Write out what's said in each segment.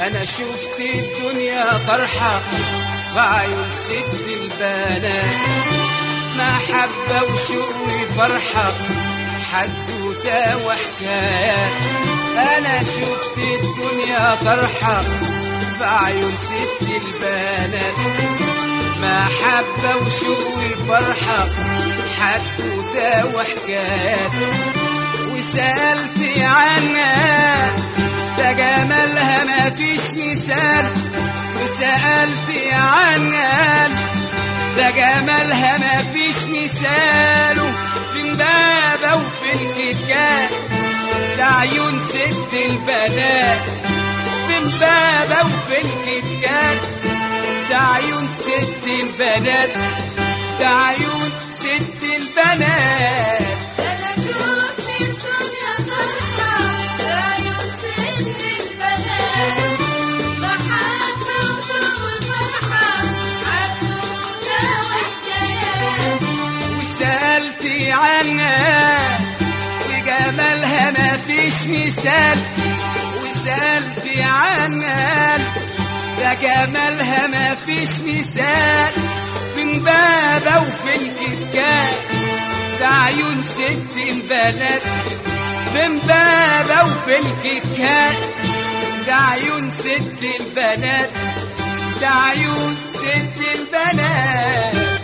انا شفت الدنيا طرحة في عيون ست البنات محبة وشوق وفرحة حدوتة وحكايات انا شفت الدنيا طرحة في عيون ست البنات محبة وشوق وفرحة حدوتة وحكايات وسألت عنها ده جمالها ما فيش مثال وسألت عنها ده جمالها ما فيش مثال في امبابة وفي الكتكات ده عيون ست البنات في امبابة وفي الكتكات ده عيون ست البنات ده عيون ست البنات أنا شفت الدنيا فرحة عيون ست البنات محبة وشوق وفرحة عدونا وحكايات وسألت عنها وجمالها ما فيش مثال وسألت عنها ده جمالها ما فيش مثال في امبابة وفي الكتكات ده عيون ست البنات في امبابة وفي الكتكات ده عيون ست البنات ده عيون ست البنات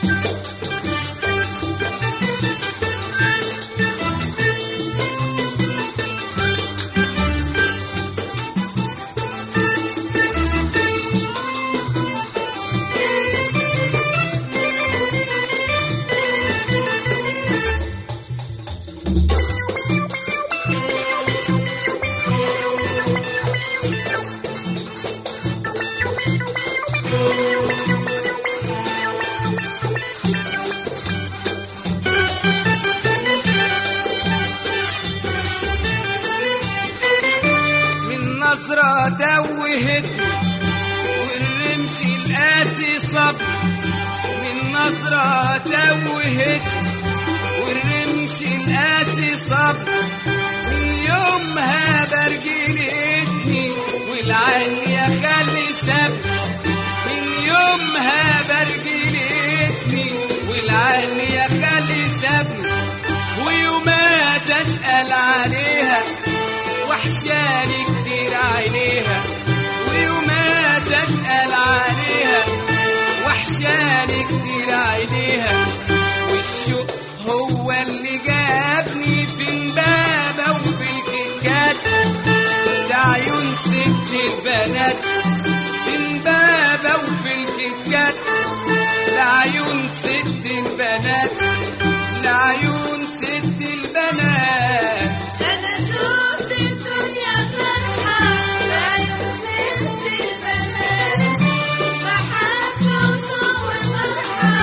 من نظرة توهت والرمش القاسي صب من نظرة توهت والرمش القاسي صب من يومها برجلتني والعين يا خلي سب من يومها برجلتني والعين يا خلي سبني ويوما تسأل عليها وحشاني كتير عينيها ويوما تسأل عليها وحشاني كتير عينيها والشوق هو اللي جابني في امبابة وفي الكتكات ده عيون ست البنات في امبابة وفي الكتكات لعيون ست البنات لعيون ست البنات أنا شفت الدنيا فرحة عيون ست البنات محبة وشوق وفرحة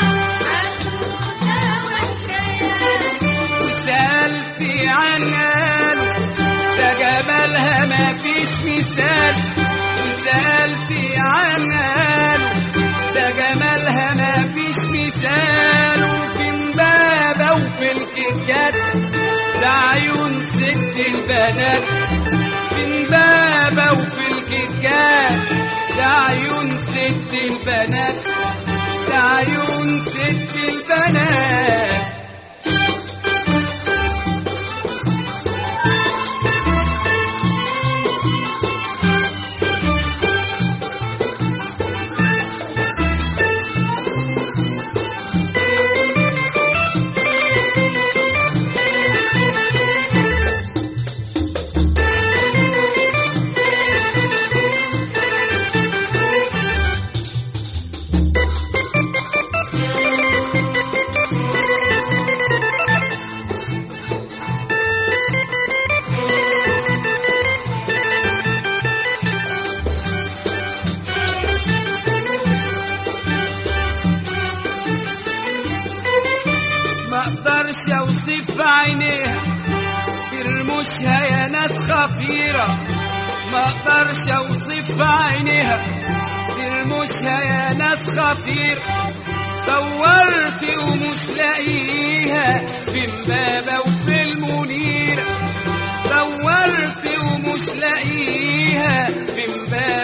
عدونا وحكايات وسألت عنها ده جمالها ما فيش مثال وسألت عنها ده جمالها ما فيش مثال وفي امبابة وفي الكتكات ده عيون ست البنات في امبابة وفي الكتكات ده عيون ست البنات ده عيون ست البنات ما اقدرش اوصف عينيها برموشها يا ناس خطيرة ما اقدرش اوصف عينيها برموشها يا ناس خطيرة دورت ومش لاقيها في امبابة وفي المنيرة دورت ومش لاقيها في امبابة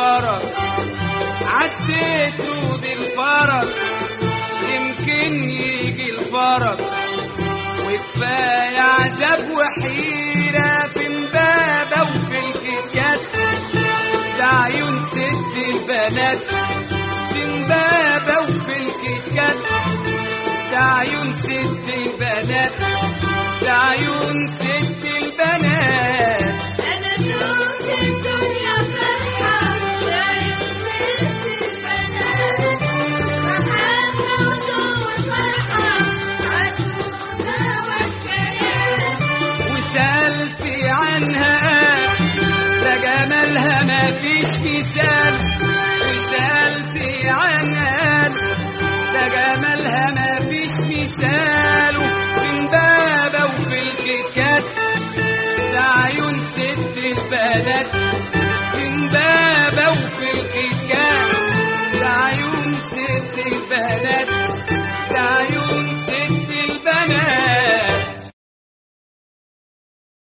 الفرج عديت رود الفرج يمكن يجي الفرج وكفاية عذاب وحيرة في امبابة وفي الكتكات ده عيون ست البنات في امبابة وفي الكتكات ده عيون ست البنات ده عيون ست البنات أنا شفت الدنيا فرحة بعيون ست البنات محبة وشوق فرحة عدونا وحكايات وسألت عنها ده جمالها ما فيش مثال وسألت عنها ده جمالها ما فيش مثال من بابا وفي الكتكات ده عيون ست البنات